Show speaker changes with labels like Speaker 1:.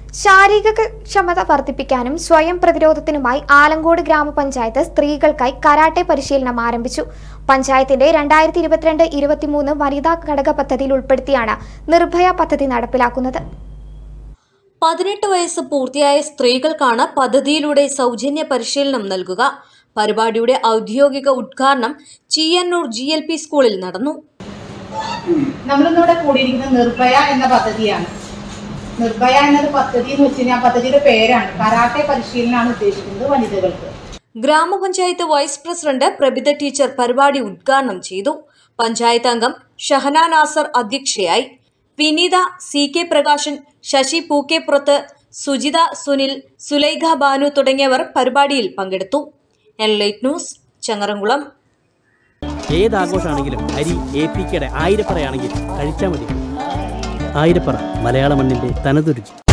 Speaker 1: ശാരീരിക ക്ഷമത വർദ്ധിപ്പിക്കാനും സ്വയം പ്രതിരോധത്തിനുമായി ആലങ്കോട് ഗ്രാമപഞ്ചായത്ത് സ്ത്രീകൾക്കായി കരാട്ടെ പരിശീലനം ആരംഭിച്ചു പഞ്ചായത്തിന്റെ രണ്ടായിരത്തി ഇരുപത്തിരണ്ട് ഇരുപത്തിമൂന്ന് വനിതാ ഘടക പദ്ധതിയിൽ ഉൾപ്പെടുത്തിയാണ് നിർഭയ പദ്ധതി നടപ്പിലാക്കുന്നത്
Speaker 2: പതിനെട്ട് വയസ്സ് പൂർത്തിയായ സ്ത്രീകൾക്കാണ് പദ്ധതിയിലൂടെ സൗജന്യ പരിശീലനം നൽകുക പരിപാടിയുടെ ഔദ്യോഗിക ഉദ്ഘാടനം ചീയന്നൂർ ജി എൽ പി സ്കൂളിൽ നടന്നു
Speaker 3: നമ്മളിന്നിവിടെ കൂടിയിരിക്കുന്നത് നിർഭയ എന്ന പദ്ധതിയാണ് നിർഭയ എന്നത് പദ്ധതി എന്ന് വെച്ച് കഴിഞ്ഞാൽ ആ പദ്ധതിയുടെ പേരാണ് കരാട്ടെ പരിശീലനമാണ് ഉദ്ദേശിക്കുന്നത് വനിതകൾക്ക്
Speaker 2: ഗ്രാമപഞ്ചായത്ത് വൈസ് പ്രസിഡന്റ് പ്രഭിത ടീച്ചർ പരിപാടി ഉദ്ഘാടനം ചെയ്തു പഞ്ചായത്ത് അംഗം ഷഹന നാസർ അധ്യക്ഷയായി വിനീത സി കെ പ്രകാശൻ ശശി പൂക്കേപ്പുറത്ത് സുജിത സുനിൽ സുലൈഖ ബാനു തുടങ്ങിയവർ പരിപാടിയിൽ പങ്കെടുത്തു എൻലൈറ്റ് ന്യൂസ് ചങ്ങരംകുളം
Speaker 4: ഏത് ആഘോഷമാണെങ്കിലും അരി എ പി കെയുടെ ആയിരപ്പറയാണെങ്കിൽ കഴിച്ചാൽ മതി ആയിരപ്പറ മലയാള മണ്ണിന്റെ തനതുരുചി